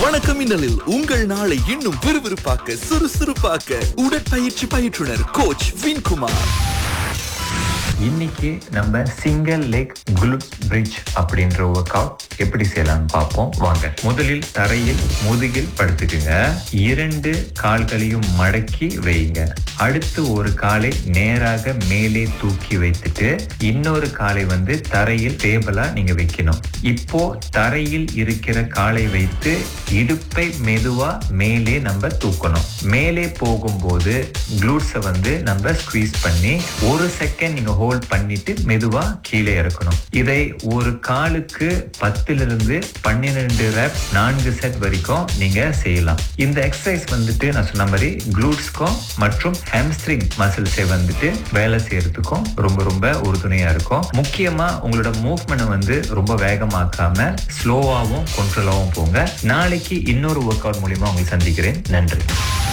வணக்கம் மின்னலில் உங்கள் நாளை இன்னும் விறுவிறுப்பாக்க சுறுசுறுப்பாக்க உடற்பயிற்சி பயிற்றுனர் கோச் வின்குமார் இன்னைக்கு நம்ம சிங்கிள் லெக் குளுட் பிரிட்ஜ் அப்படின்ற ஒர்க் அவுட் எப்படி செய்யலாம்னு பார்ப்போம் வாங்க முதலில் தரையில் முதுகில் படுத்துக்குங்க இரண்டு கால்களையும் மடக்கி வைங்க அடுத்து ஒரு காலை நேராக மேலே தூக்கி வைத்துட்டு இன்னொரு காலை வந்து தரையில் டேபிளா நீங்க வைக்கணும் இப்போ தரையில் இருக்கிற காலை வைத்து இடுப்பை மெதுவா மேலே நம்ம தூக்கணும் மேலே போகும்போது குளூட்ஸை வந்து நம்ம ஸ்குவீஸ் பண்ணி ஒரு செகண்ட் நீங்க ஹோல்ட் பண்ணிட்டு மெதுவா கீழே இறக்கணும் இதை ஒரு காலுக்கு பத்துல இருந்து பன்னிரெண்டு ரெப் நான்கு செட் வரைக்கும் நீங்க செய்யலாம் இந்த எக்ஸசைஸ் வந்துட்டு நான் சொன்ன மாதிரி குளூட்ஸ்க்கும் மற்றும் ஹாம்ஸ்ட்ரிங் மசில்ஸை வந்துட்டு வேலை செய்யறதுக்கும் ரொம்ப ரொம்ப உறுதுணையா இருக்கும் முக்கியமா உங்களோட மூவ்மெண்ட் வந்து ரொம்ப வேகமாக்காம ஸ்லோவாகவும் கண்ட்ரோலாகவும் போங்க நாளைக்கு இன்னொரு ஒர்க் அவுட் மூலியமா உங்களை சந்திக்கிறேன் நன்றி